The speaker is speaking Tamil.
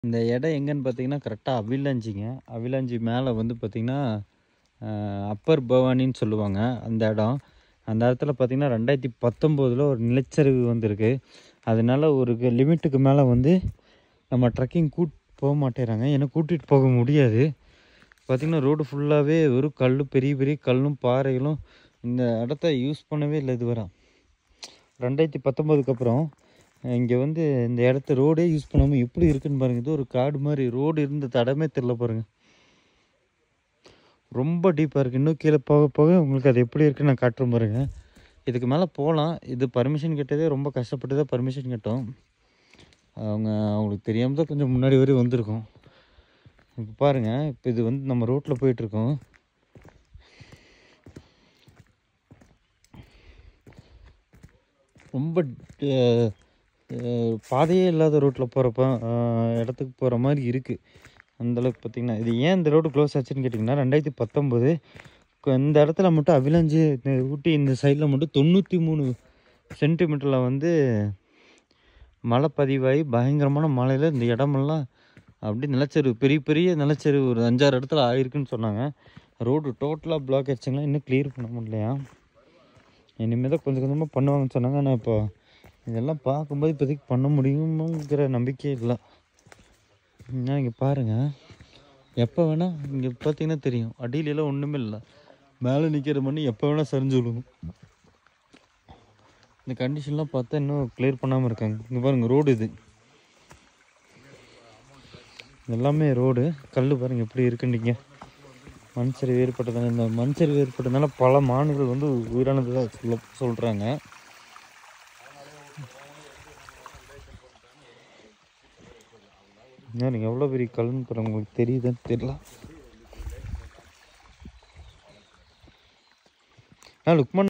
இந்த இடம் எங்கன்னு பார்த்தீங்கன்னா கரெக்டாக அவிலாஞ்சிங்க அவிலாஞ்சி மேலே வந்து பார்த்திங்கன்னா அப்பர் பவானின்னு சொல்லுவாங்க அந்த இடம் அந்த இடத்துல பார்த்திங்கன்னா ரெண்டாயிரத்தி பத்தொம்போதில் ஒரு நிலச்சரிவு வந்திருக்கு அதனால ஒரு லிமிட்டுக்கு மேலே வந்து நம்ம ட்ரெக்கிங் கூட் போக மாட்டேறாங்க ஏன்னா கூட்டிகிட்டு போக முடியாது பார்த்திங்கன்னா ரோடு ஃபுல்லாகவே வெறும் கல் பெரிய பெரிய கல்லும் பாறைகளும் இந்த இடத்த யூஸ் பண்ணவே இல்லை இதுவரை ரெண்டாயிரத்தி பத்தொம்போதுக்கு அப்புறம் இங்கே வந்து இந்த இடத்த ரோடே யூஸ் பண்ணாமல் எப்படி இருக்குன்னு பாருங்கள் இது ஒரு காடு மாதிரி ரோடு இருந்த தடமே தெரில பாருங்கள் ரொம்ப டீப்பாக இருக்குது இன்னும் கீழே போக போக உங்களுக்கு அது எப்படி இருக்குன்னு நான் காட்டுறேன் பாருங்க இதுக்கு மேலே போகலாம் இது பர்மிஷன் கேட்டதே ரொம்ப கஷ்டப்பட்டு தான் பர்மிஷன் கேட்டோம் அவங்க அவங்களுக்கு தெரியாமல் தான் கொஞ்சம் முன்னாடி வரையும் வந்திருக்கோம் இப்போ பாருங்கள் இப்போ இது வந்து நம்ம ரோட்டில் போயிட்டுருக்கோம் ரொம்ப அஹ், அஹ், பாதையே இல்லாத ரோட்டில் போகிறப்ப இடத்துக்கு போகிற மாதிரி இருக்குது அந்தளவுக்கு பார்த்திங்கன்னா இது ஏன் இந்த ரோடு க்ளோஸ் ஆச்சுன்னு கேட்டிங்கன்னா ரெண்டாயிரத்தி பத்தொம்போது இந்த இடத்துல மட்டும் அவிலஞ்சு இந்த ஊட்டி இந்த சைடில் மட்டும் தொண்ணூற்றி மூணு சென்டிமீட்டரில் வந்து மழை பதிவாகி பயங்கரமான மழையில் இந்த இடமெல்லாம் அப்படி நிலச்சரிவு பெரிய பெரிய நிலச்சரிவு ஒரு அஞ்சாறு இடத்துல ஆயிருக்குன்னு சொன்னாங்க ரோடு டோட்டலாக பிளாக் ஆயிடுச்சுங்களா இன்னும் கிளியர் பண்ண முடியலையா இனிமேல் தான் கொஞ்சம் கொஞ்சமாக பண்ணுவாங்கன்னு சொன்னாங்க ஆனால் இப்போ இதெல்லாம் பார்க்கும்போது இப்போதைக்கு பண்ண முடியுங்கிற நம்பிக்கையே இல்லை ஏன்னா இங்கே பாருங்கள் எப்போ வேணால் இங்கே பார்த்தீங்கன்னா தெரியும் அடியிலலாம் ஒன்றுமே இல்லை மேலே நிற்கிற மண்ணி எப்போ வேணால் சரிஞ்சு விழுகும் இந்த கண்டிஷன்லாம் பார்த்தா இன்னும் கிளியர் பண்ணாமல் இருக்காங்க இங்கே பாருங்கள் ரோடு இது எல்லாமே ரோடு கல் பாருங்கள் எப்படி இருக்குன்றீங்க மண் சரிவு ஏற்பட்டதால இந்த மண் சரிவு ஏற்பட்டதுனால பல மான்கள் வந்து உயிரானதாக சொல்ல சொல்கிறாங்க நீங்கள் எவ்வளோ பெரிய கல்லுன்னு பாருங்க உங்களுக்கு தெரியுதுன்னு தெரியல ஆ லுக்மான்